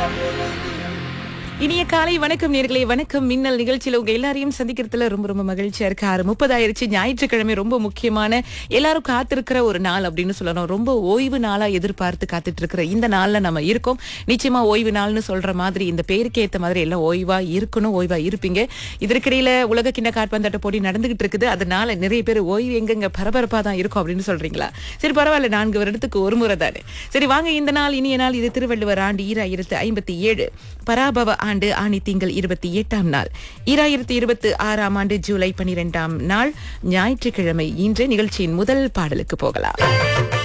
இனிய காலை வணக்கம் நேர்களே வணக்கம் மின்னல் நிகழ்ச்சியில உங்க எல்லாரையும் சந்திக்கிறதுல ரொம்ப ரொம்ப மகிழ்ச்சியா இருக்கு ஆறு முப்பதாயிருச்சு ஞாயிற்றுக்கிழமை ரொம்ப முக்கியமான எல்லாரும் காத்திருக்கிற ஒரு நாள் அப்படின்னு சொல்லணும் ரொம்ப ஓய்வு நாளா எதிர்பார்த்து காத்துட்டு இருக்கிற இந்த நாள்ல நம்ம இருக்கோம் நிச்சயமா ஓய்வு நாள்னு சொல்ற மாதிரி இந்த பேருக்கு ஏத்த மாதிரி எல்லாம் ஓய்வா இருக்கணும் ஓய்வா இருப்பீங்க இதற்கிடையில உலக கிண்ண காற்பந்தாட்ட போட்டி நடந்துகிட்டு இருக்குது அதனால நிறைய பேர் ஓய்வு எங்கெங்க பரபரப்பா தான் இருக்கும் அப்படின்னு சொல்றீங்களா சரி பரவாயில்ல நான்கு வருடத்துக்கு ஒரு முறை தானே சரி வாங்க இந்த நாள் இனிய நாள் இது திருவள்ளுவர் ஆண்டு ஈராயிரத்து ஐம்பத்தி ஏழு பராபவ ஆண்டு ஆணி திங்கள் இருபத்தி எட்டாம் நாள் ஈராயிரத்தி இருபத்தி ஆறாம் ஆண்டு ஜூலை பனிரெண்டாம் நாள் ஞாயிற்றுக்கிழமை இன்று நிகழ்ச்சியின் முதல் பாடலுக்கு போகலாம்